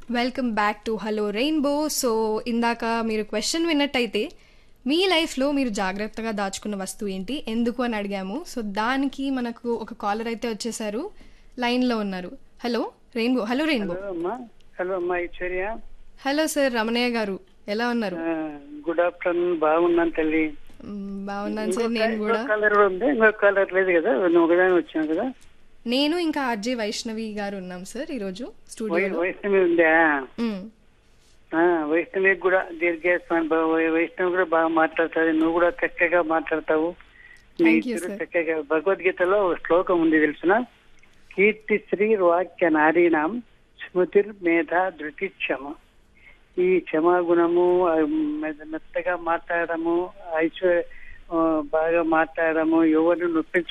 Welcome back to hello rainbow so ఇందాక మీరు question విన్నట్టయితే మీ లైఫ్లో మీరు జాగ్రత్తగా దాచుకున్న వస్తువు ఏంటి ఎందుకు అని అడిగాము సో దానికి మనకు ఒక కాలర్ అయితే వచ్చేసారు లైన్లో ఉన్నారు hello rainbow hello rainbow hello అమ్మా హలో అమ్మా ఐశ్వర్య హలో సార్ రమణయ్య గారు ఎలా ఉన్నారు ఆ, గుడ్ ఆఫ్టర్నూన్ బాగున్నాను తల్లి మ్, బాగున్నాను సార్ నేను కూడా కలర్ ఉంది ఇంకో కలర్ లేదు కదా నువ్వు ఒకదాని వచ్చావు కదా నేను ఇంకా ఆర్జే వైష్ణవి గారు ఉన్నాం సార్ ఈరోజు వై- స్టూడియోలో వైష్ణవి ఉందా మ్, ఆ, వైష్ణవి కూడా దీర్ఘేశ్వరి వైష్ణవి కూడా బాగా మాట్లాడుతుంది నువ్వు కూడా చక్కగా మాట్లాడతావు మీ Thank you, ఇద్దరు sir. చక్కగా భగవద్గీతలో ఒక శ్లోకం ఉంది తెలిసిన కీర్తి శ్రీ వాక్య నారీణం స్మృతిర్ మేధ ధృతి క్షమ ఈ క్షమాగుణము ఆ, మె- మెత్తగా మాట్లాడము ఐశ్వర్య ఆ, బాగా మాట్లాడము ఎవరిని నొప్పించ